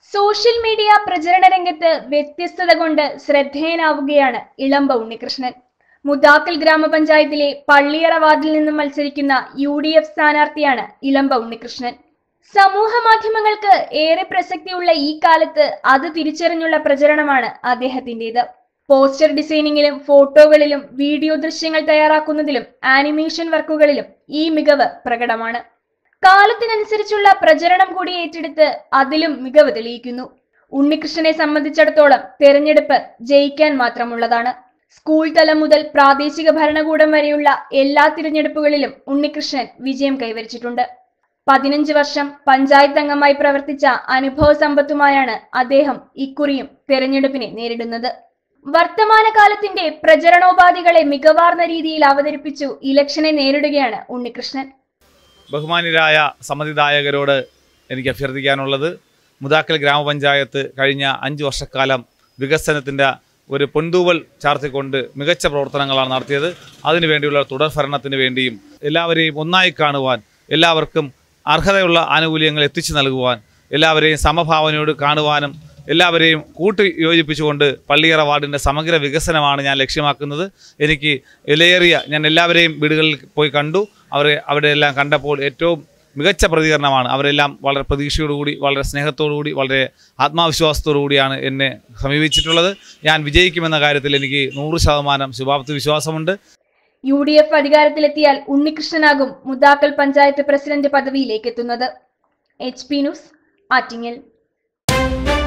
social media പ്രചരണ രംഗത്ത് വ്യത്യസ്തത കൊണ്ട് ശ്രദ്ധേയനാവുകയാണ് ഇളമ്പ ഉണ്ണികൃഷ്ണൻ മുതാക്കൽ ഗ്രാമപഞ്ചായത്തിലെ പള്ളിയറ വാർഡിൽ നിന്നും മത്സരിക്കുന്ന യു ഡി എഫ് സ്ഥാനാർത്ഥിയാണ് ഇളമ്പ ഉണ്ണികൃഷ്ണൻ സമൂഹ മാധ്യമങ്ങൾക്ക് ഏറെ പ്രസക്തിയുള്ള ഈ കാലത്ത് അത് തിരിച്ചറിഞ്ഞുള്ള പ്രചരണമാണ് അദ്ദേഹത്തിന്റേത് പോസ്റ്റർ ഡിസൈനിങ്ങിലും ഫോട്ടോകളിലും വീഡിയോ ദൃശ്യങ്ങൾ തയ്യാറാക്കുന്നതിലും ആനിമേഷൻ വർക്കുകളിലും ഈ മികവ് പ്രകടമാണ് കാലത്തിനനുസരിച്ചുള്ള പ്രചരണം കൂടി ഏറ്റെടുത്ത് അതിലും മികവ് തെളിയിക്കുന്നു ഉണ്ണികൃഷ്ണനെ സംബന്ധിച്ചിടത്തോളം തെരഞ്ഞെടുപ്പ് ജയിക്കാൻ മാത്രമുള്ളതാണ് സ്കൂൾ തലം മുതൽ പ്രാദേശിക ഭരണകൂടം വരെയുള്ള എല്ലാ തിരഞ്ഞെടുപ്പുകളിലും ഉണ്ണികൃഷ്ണൻ വിജയം കൈവരിച്ചിട്ടുണ്ട് പതിനഞ്ച് വർഷം പഞ്ചായത്ത് അംഗമായി പ്രവർത്തിച്ച അനുഭവ സമ്പത്തുമായാണ് അദ്ദേഹം ഇക്കുറിയും തെരഞ്ഞെടുപ്പിനെ നേരിടുന്നത് വർത്തമാനകാലത്തിന്റെ പ്രചരണോപാധികളെ മികവാർന്ന രീതിയിൽ അവതരിപ്പിച്ചു ഇലക്ഷനെ നേരിടുകയാണ് ഉണ്ണികൃഷ്ണൻ ബഹുമാന്യരായ സമ്മതിദായകരോട് എനിക്ക് അഭ്യർത്ഥിക്കാനുള്ളത് മുതാക്കൽ ഗ്രാമപഞ്ചായത്ത് കഴിഞ്ഞ അഞ്ച് വർഷക്കാലം വികസനത്തിൻ്റെ ഒരു പൊന്തൂവൽ ചാർത്തിക്കൊണ്ട് മികച്ച പ്രവർത്തനങ്ങളാണ് നടത്തിയത് അതിനുവേണ്ടിയുള്ള തുടർഭരണത്തിന് വേണ്ടിയും എല്ലാവരെയും ഒന്നായി കാണുവാൻ എല്ലാവർക്കും അർഹതയുള്ള ആനുകൂല്യങ്ങൾ എത്തിച്ചു നൽകുവാൻ എല്ലാവരെയും സമഭാവനയോട് കാണുവാനും എല്ലാവരെയും കൂട്ടി യോജിപ്പിച്ചുകൊണ്ട് പള്ളിയറ വാർഡിൻ്റെ സമഗ്ര വികസനമാണ് ഞാൻ ലക്ഷ്യമാക്കുന്നത് എനിക്ക് വിലയേറിയ ഞാൻ എല്ലാവരെയും വീടുകളിൽ പോയി കണ്ടു അവരെ അവിടെ എല്ലാം കണ്ടപ്പോൾ ഏറ്റവും മികച്ച പ്രതികരണമാണ് അവരെല്ലാം വളരെ പ്രതീക്ഷയോടുകൂടി വളരെ സ്നേഹത്തോടുകൂടി വളരെ ആത്മവിശ്വാസത്തോടുകൂടിയാണ് എന്നെ സമീപിച്ചിട്ടുള്ളത് ഞാൻ വിജയിക്കുമെന്ന കാര്യത്തിൽ എനിക്ക് നൂറ് ശതമാനം ശുഭാപ്തി വിശ്വാസമുണ്ട് യു ഡി എഫ് അധികാരത്തിലെത്തിയാൽ ഉണ്ണികൃഷ്ണനാകും മുതാക്കൽ പഞ്ചായത്ത് പ്രസിഡന്റ് പദവിയിലേക്ക് എത്തുന്നത് എച്ച് പി ന്യൂസ് ആറ്റിങ്ങൽ